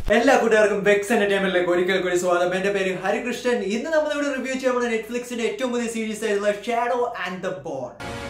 എല്ലാ കൂട്ടുകാർക്കും വെക്സ് എന്റർടൈൻമെന്റിലേക്ക് ഒരിക്കൽ കൂടി സ്വാഗതം എന്റെ പേര് ഹരികൃഷ്ണൻ ഇന്ന് നമ്മൾ ഇവിടെ റിവ്യൂ ചെയ്യാൻ പോകുന്ന നെറ്റ്ഫ്ലിക്സിന്റെ ഏറ്റവും പുതിയ സീരീസ് ആയിട്ടുള്ള shadow and the bone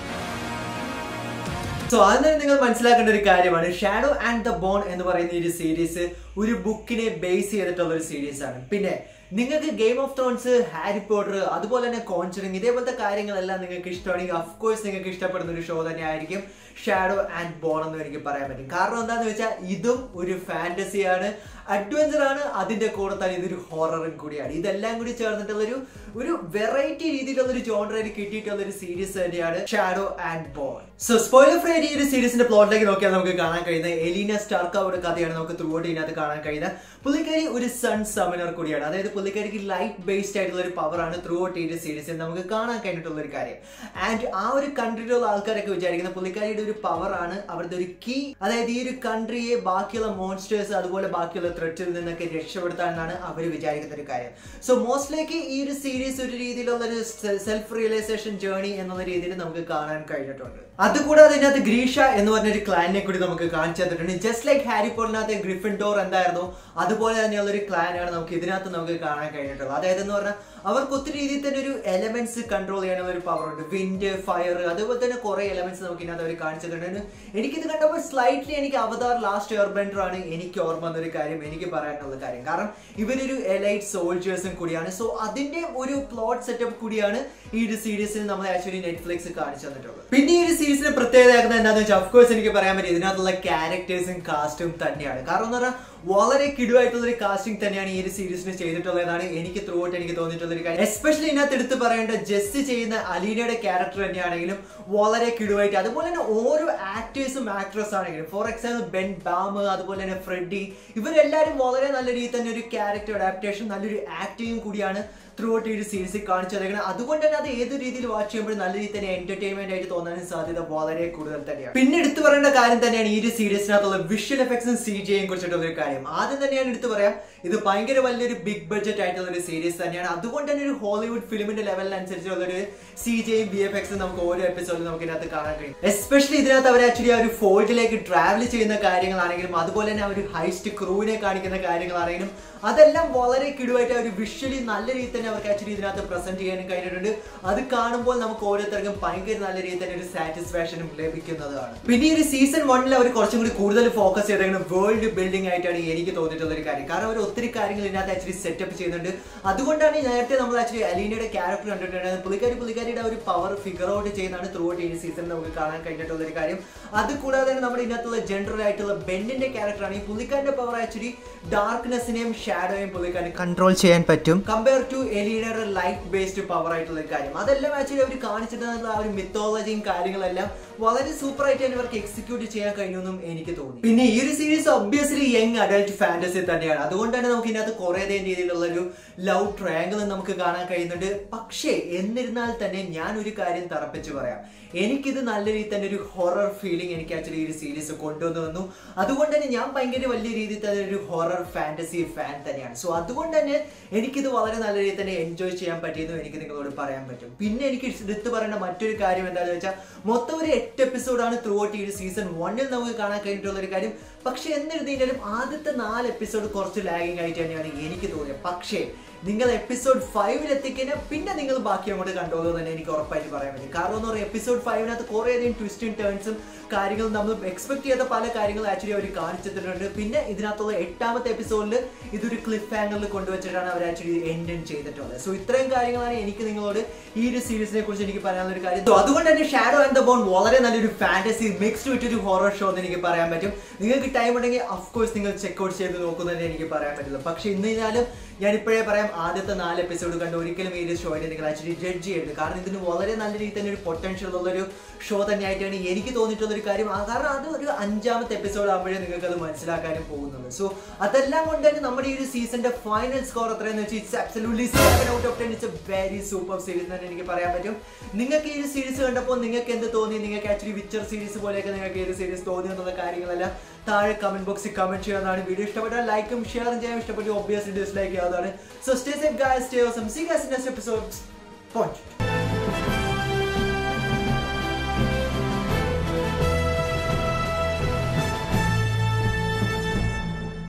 so ആദ്യം നിങ്ങൾ മനസ്സിലാക്കേണ്ട ഒരു കാര്യമാണ് ഷാഡോ ആൻഡ് ദ ബോൺ എന്ന് പറയുന്ന ഈ ഒരു സീരീസ് ഒരു ബുക്കിനെ ബേസ് ചെയ്തിട്ടുള്ള ഒരു സീരീസ് ആണ് പിന്നെ നിങ്ങൾക്ക് game of thrones Harry Potter അതുപോലെ തന്നെ കോൺചറിങ് ഇതേപോലത്തെ കാര്യങ്ങളെല്ലാം നിങ്ങൾക്ക് ഇഷ്ടമാണെങ്കിൽ അഫ് കോഴ്സ് നിങ്ങൾക്ക് ഇഷ്ടപ്പെടുന്ന ഒരു ഷോ തന്നെ ആയിരിക്കും ഷാഡോ ആൻഡ് ബോൺ എന്ന് എനിക്ക് പറയാൻ പറ്റും കാരണം എന്താണെന്ന് വെച്ചാൽ ഇതും ഒരു ഫാന്റസിയാണ് അഡ്വഞ്ചർ ആണ് അതിന്റെ കൂടെ തന്നെ ഇതൊരു ഹൊററും കൂടിയാണ് ഇതെല്ലാം കൂടി ചേർന്നിട്ടുള്ള ഒരു ഒരു വെറൈറ്റി രീതിയിലുള്ള ഒരു ജോണറിൽ കിട്ടിയിട്ടുള്ള ഒരു സീരീസ് തന്നെയാണ് shadow and bone so spoiler free ഈ ഒരു സീരീസിന്റെ പ്ലോട്ടിലേക്ക് നോക്കിയാൽ നമുക്ക് കാണാൻ കഴിയുന്നത് എലീന സ്റ്റാർക്ക് അവരുടെ കഥയാണ് നമുക്ക് ത്രൂ ഔട്ട് ഇതിനകത്ത് കാണാൻ കഴിയുന്നത് പുള്ളിക്കാരി ഒരു സൺ സമനർ കൂടിയാണ് അതായത് പുള്ളിക്കാരിക്ക് ലൈറ്റ് ബേസ്ഡ് ആയിട്ടുള്ള ഒരു പവറാണ് ത്രൂ ഔട്ട് ഈ ഒരു സീരീസിൽ നമുക്ക് കാണാൻ കഴിഞ്ഞിട്ടുള്ള ഒരു കാര്യം ആൻഡ് ആ ഒരു കൺട്രിയിലുള്ള ആൾക്കാരൊക്കെ വിചാരിക്കുന്ന പുള്ളിക്കാരിയുടെ ഒരു പവറാണ് അവരുടെ ഒരു കീ അതായത് ഈ ഒരു കൺട്രിയെ ബാക്കിയുള്ള മോൺസ്റ്റേഴ്സ് അതുപോലെ ബാക്കിയുള്ള ത്രെറ്റിൽ നിന്നൊക്കെ രക്ഷപ്പെടുത്താൻ എന്നാണ് അവർ വിചാരിക്കുന്ന ഒരു കാര്യം സോ മോസ്റ്റ്ലേക്ക് ഈ ഒരു സീരീസ് ഒരു രീതിയിലുള്ള ഒരു സെൽഫ് റിയലൈസേഷൻ ജേർണി എന്നുള്ള രീതിയിൽ നമുക്ക് കാണാൻ കഴിഞ്ഞിട്ടുണ്ട് അതുകൂടാതെ ഇതിനകത്ത് ഗ്രീഷ എന്ന് പറഞ്ഞ ഒരു ക്ലാനിനെ കൂടി നമുക്ക് കാണിച്ചു തന്നിട്ടുണ്ട് ജസ്റ്റ് ലൈക്ക് ഹാരി പോളിനകത്ത് ഗ്രിഫിൻ ഡോർ എന്തായിരുന്നു അതുപോലെ തന്നെയുള്ള ഒരു ക്ലാനാണ് നമുക്ക് ഇതിനകത്ത് നമുക്ക് കാണാൻ കഴിഞ്ഞിട്ടുള്ളത് അതായത് എന്ന് പറഞ്ഞാൽ അവർക്ക് ഒത്തിരി രീതിയിൽ തന്നെ ഒരു എലമെന്റ്സ് കൺട്രോൾ ചെയ്യാനുള്ള ഒരു പവർ ഉണ്ട് വിൻഡ് ഫയർ അതുപോലെ തന്നെ കുറെ എലമെന്റ്സ് നമുക്ക് ഇതിനകത്ത് അവർ കാണിച്ചു തന്നിട്ടുണ്ട് എനിക്കിത് കണ്ടപ്പോൾ സ്ലൈറ്റ്ലി എനിക്ക് അവതാർ ലാസ്റ്റ് എയർബെൻഡർ ആണ് എനിക്ക് ഓർമ്മ വന്നൊരു കാര്യം എനിക്ക് പറയാനുള്ള കാര്യം കാരണം ഇവരൊരു എലൈറ്റ് സോൾജേഴ്സും കൂടിയാണ് സോ അതിന്റെ ഒരു പ്ലോട്ട് സെറ്റപ്പ് കൂടിയാണ് ഈ ഒരു സീരീസിൽ നമ്മൾ ആക്ച്വലി നെറ്റ്ഫ്ലിക്സ് കാണിച്ചു തന്നിട്ടുള്ളത് പിന്നെ ഈ ഒരു സീരീസിന് പ്രത്യേകത എന്താണെന്ന് വെച്ചാൽ ഓഫ്കോഴ്സ് എനിക്ക് പറയാൻ പറ്റും ഇതിനകത്തുള്ള ക്യാരക്ടേഴ്സും കാസ്റ്റും തന്നെയാണ് കാരണം എന്ന് പറഞ്ഞാൽ വളരെ കിടുവായിട്ടുള്ള ഒരു കാസ്റ്റിംഗ് തന്നെയാണ് ഈ ഒരു സീരീസിന് ചെയ്തിട്ടുള്ളതാണ് എനിക്ക് ത്രൂ ഔട്ട് എനിക്ക് തോന്നിയിട്ടുള്ള ഒരു കാര്യം എസ്പെഷ്യലി ഇതിനകത്ത് എടുത്ത് പറയേണ്ട ജസ്റ്റ് ചെയ്യുന്ന അലീനയുടെ ക്യാരക്ടർ തന്നെയാണെങ്കിലും വളരെ കിടുവായിട്ട് അതുപോലെ തന്നെ ഓരോ ആക്ടേഴ്സും ആക്ട്രസ് ആണെങ്കിലും ഫോർ എക്സാമ്പിൾ ബെൻ ബാം അതുപോലെ തന്നെ ഫ്രെഡി ഇവരെല്ലാവരും വളരെ നല്ല രീതിയിൽ തന്നെ ഒരു ക്യാരക്ടർ അഡാപ്റ്റേഷൻ നല്ലൊരു ആക്ടിങ്ങും കൂടിയാണ് ത്രൂ ഔട്ട് ഈ ഒരു സീരീസിൽ കാണിച്ചു തരുന്നത് അതുകൊണ്ട് തന്നെ അത് ഏത് രീതിയിൽ വാച്ച് ചെയ്യുമ്പോഴും നല്ല രീതിയിൽ തന്നെ എന്റർടൈൻമെന്റ് ആയിട്ട് തോന്നാനും സാധ്യത വളരെ കൂടുതൽ തന്നെയാണ് പിന്നെ എടുത്തു പറയേണ്ട കാര്യം തന്നെയാണ് ഈ ഒരു സീരീസിനകത്തുള്ള വിഷ്വൽ എഫക്ട്സും സി ജിയും കുറിച്ചിട്ടുള്ള ഒരു കാര്യം ആദ്യം തന്നെയാണ് എടുത്തു പറയാം ഇത് ഭയങ്കര വലിയൊരു ബിഗ് ബഡ്ജറ്റ് ആയിട്ടുള്ള ഒരു സീരീസ് തന്നെയാണ് അതുകൊണ്ട് തന്നെ ഒരു ഹോളിവുഡ് ഫിലിമിന്റെ ലെവലിനനുസരിച്ചുള്ള ഒരു സി ജിയും ബി എഫ് എക്സും നമുക്ക് ഓരോ എപ്പിസോഡിൽ നമുക്ക് ഇതിനകത്ത് കാണാൻ കഴിയും എസ്പെഷ്യലി ഇതിനകത്ത് അവർ ആക്ച്വലി ആ ഒരു ഫോൾഡിലേക്ക് ട്രാവൽ ചെയ്യുന്ന കാര്യങ്ങളാണെങ്കിലും അതുപോലെ തന്നെ ആ ഒരു ഹൈസ്റ്റ് ക്രൂവിനെ കാണിക്കുന്ന കാര്യങ്ങളാണെങ്കിലും അതെല്ലാം വളരെ കിടുവായിട്ട് ഒരു വിഷ്വലി നല്ല രീതിയിൽ തന്നെ അവർക്ക് ആക്ച്വലി ഇതിനകത്ത് പ്രസന്റ് ചെയ്യാനും കഴിഞ്ഞിട്ടുണ്ട് അത് കാണുമ്പോൾ നമുക്ക് ഓരോരുത്തർക്കും ഭയങ്കര നല്ല രീതിയിൽ തന്നെ ഒരു സാറ്റിസ്ഫാക്ഷനും ലഭിക്കുന്നതാണ് പിന്നെ ഈ ഒരു സീസൺ വണ്ണിൽ അവർ കുറച്ചും കൂടി കൂടുതൽ ഫോക്കസ് ചെയ്തിരിക്കുന്നത് വേൾഡ് ബിൽഡിംഗ് ആയിട്ടാണ് എനിക്ക് തോന്നിയിട്ടുള്ള ഒരു കാര്യം കാരണം അവർ ഒത്തിരി കാര്യങ്ങൾ ഇതിനകത്ത് ആക്ച്വലി സെറ്റപ്പ് ചെയ്യുന്നുണ്ട് അതുകൊണ്ടാണ് ഈ നേരത്തെ നമ്മൾ ആക്ച്വലി അലീനയുടെ ക്യാരക്ടർ കണ്ടിട്ടുണ്ടായിരുന്നത് പുള്ളിക്കാരി പുള്ളിക്കാരിയുടെ ഒരു പവർ ഫിഗർ ഔട്ട് ചെയ്യുന്നതാണ് ത്രൂ ഔട്ട് ഈ സീസൺ നമുക്ക് കാണാൻ കഴിഞ്ഞിട്ടുള്ള ഒരു കാര്യം അത് കൂടാതെ തന്നെ നമ്മുടെ ഇതിനകത്തുള്ള ജനറൽ ആയിട്ടുള്ള ബെന്നിന്റെ ക്യാരക്ടറാണ് ഈ പുള്ളിക്കാരന്റെ പവർ ആക്ച്വലി ഡാർക്ക്നെസ്സിനെയും ഷാഡോയും പുള്ളിക്കാരന് കൺട്രോൾ ചെയ്യാൻ പറ്റും കമ്പയർ ടു എലീനയുടെ ലൈറ്റ് ബേസ്ഡ് പവർ ആയിട്ടുള്ള ഒരു കാര്യം അതെല്ലാം ആക്ച്വലി അവർ കാണിച്ചിട്ടുള്ള ആ ഒരു മിത്തോളജിയും കാര്യങ്ങളെല്ലാം വളരെ സൂപ്പർ ആയിട്ട് തന്നെ ഇവർക്ക് എക്സിക്യൂട്ട് ചെയ്യാൻ കഴിഞ്ഞെന്നും എനിക്ക് തോന്നി പിന്നെ ഈ ഒരു series obviously young adult fantasy തന്നെയാണ് അതുകൊണ്ട് തന്നെ നമുക്ക് ഇതിനകത്ത് കുറേയധികം രീതിയിലുള്ള ഒരു ലവ് ട്രയാങ്കിൾ നമുക്ക് കാണാൻ കഴിയുന്നുണ്ട് പക്ഷേ എന്നിരുന്നാൽ തന്നെ ഞാൻ ഒരു കാര്യം തറപ്പിച്ച് പറയാം എനിക്കിത് നല്ല രീതിയിൽ തന്നെ ഒരു ഹൊറർ ഫീലിംഗ് എനിക്ക് ആക്ച്വലി ഈ ഒരു സീരീസ് കൊണ്ടുവന്നു വന്നു അതുകൊണ്ട് തന്നെ ഞാൻ ഭയങ്കര വലിയ രീതിയിൽ തന്നെ ഒരു ഹൊറർ ഫാന്റസി ഫാൻ തന്നെയാണ് സോ അതുകൊണ്ട് തന്നെ എനിക്കിത് വളരെ നല്ല രീതിയിൽ തന്നെ എൻജോയ് ചെയ്യാൻ പറ്റിയെന്നും എനിക്ക് നിങ്ങളോട് പറയാൻ പറ്റും പിന്നെ എനിക്ക് എടുത്തു പറയേണ്ട മറ്റൊരു കാര്യം എന്താണെന്ന് വെച്ചാൽ മൊത്തം ഒരു എട്ട് എപ്പിസോഡാണ് ത്രൂ ഔട്ട് ഈ ഒരു സീസൺ വണ്ണിൽ നമുക്ക് കാണാൻ കഴിഞ്ഞിട്ടുള്ള ഒരു കാര്യം പക്ഷെ എന്നിരുന്നാലും ആദ്യത്തെ നാല് എപ്പിസോഡ് കുറച്ച് ലാഗിങ് ആയിട്ട് തന്നെയാണ് എനിക്ക് തോന്നിയത് പക്ഷേ നിങ്ങൾ എപ്പിസോഡ് ഫൈവിൽ എത്തിക്കഴിഞ്ഞാൽ പിന്നെ നിങ്ങൾ ബാക്കി അങ്ങോട്ട് കണ്ടോളൂ തന്നെ എനിക്ക് ഉറപ്പായിട്ട് പറയാൻ പറ്റും കാരണം എന്ന് പറയുന്നത് എപ്പിസോഡ് ഫൈവിനകത്ത് കുറേയധികം ട്വിസ്റ്റും ടേൺസും കാര്യങ്ങളും നമ്മൾ എക്സ്പെക്ട് ചെയ്യാത്ത പല കാര്യങ്ങളും ആക്ച്വലി അവർ കാണിച്ചിട്ടുണ്ട് പിന്നെ ഇതിനകത്തുള്ള എട്ടാമത്തെ എപ്പിസോഡിൽ ഇതൊരു ക്ലിഫ് ഹാങ്ങറിൽ കൊണ്ടുവച്ചിട്ടാണ് അവർ ആക്ച്വലി എൻഡ് ചെയ്തിട്ടുള്ളത് സോ ഇത്രയും കാര്യങ്ങളാണ് എനിക്ക് നിങ്ങളോട് ഈ ഒരു സീരീസിനെ കുറിച്ച് എനിക്ക് പറയാനുള്ള ഒരു കാര്യം So, അതുകൊണ്ട് തന്നെ ഷാഡോ ആൻഡ് ദ ബോൺ വളരെ നല്ലൊരു ഫാന്റസി മിക്സ്ഡ് വിത്ത് ഒരു ഹൊറർ ഷോ എന്ന് എനിക്ക് പറയാൻ പറ്റും നിങ്ങൾക്ക് ടൈം ഉണ്ടെങ്കിൽ അഫ്കോഴ്സ് നിങ്ങൾ ചെക്ക്ഔട്ട് ചെയ്ത് നോക്കുന്നതന്നെ എനിക്ക് പറയാൻ പറ്റില്ല പക്ഷെ ഇന്ന് കഴിഞ്ഞാലും ഞാൻ ഇപ്പോഴേ പറയാം ആദ്യത്തെ നാല് എപ്പിസോഡ് കണ്ട് ഒരിക്കലും ഈ ഒരു ഷോയിനെ നിങ്ങൾ ആക്ച്വലി ജഡ്ജ് ചെയ്യരുത് കാരണം ഇതിന് വളരെ നല്ല രീതിയിൽ തന്നെ ഒരു പൊട്ടൻഷ്യൽ ഉള്ള ഒരു ഷോ തന്നെയായിട്ടാണ് എനിക്ക് തോന്നിയിട്ടുള്ള ഒരു കാര്യം ആ, കാരണം അത് ഒരു അഞ്ചാമത്തെ എപ്പിസോഡ് ആകുമ്പോഴേ നിങ്ങൾക്ക് അത് മനസ്സിലാക്കാനും പോകുന്നത് സോ അതെല്ലാം കൊണ്ട് തന്നെ നമ്മുടെ ഈ ഒരു സീസണിന്റെ ഫൈനൽ സ്കോർ എത്രയെന്ന് വെച്ചാൽ it's absolutely seven out of ten it's a very super series തന്നെ എനിക്ക് പറയാൻ പറ്റും നിങ്ങൾക്ക് ഈ ഒരു സീരീസ് കണ്ടപ്പോൾ നിങ്ങൾക്ക് എന്ത് തോന്നി നിങ്ങൾക്ക് ആക്ച്വലി വിച്ചർ സീരീസ് പോലെയൊക്കെ നിങ്ങൾക്ക് ഈ ഒരു സീരീസ് തോന്നി എന്നുള്ള കാര്യങ്ങളെല്ലാം താഴെ കമന്റ് ബോക്സിൽ കമന്റ് ചെയ്യാവുന്നതാണ് വീഡിയോ ഇഷ്ടപ്പെട്ടാൽ ലൈക്കും ഷെയറും ചെയ്യാൻ ഇഷ്ടപ്പെട്ടു ഒബ്വിയസ്ലി ഡിസ്ലൈക്ക് ചെയ്യാവുന്നതാണ് so stay safe guys stay awesome see guys next episode point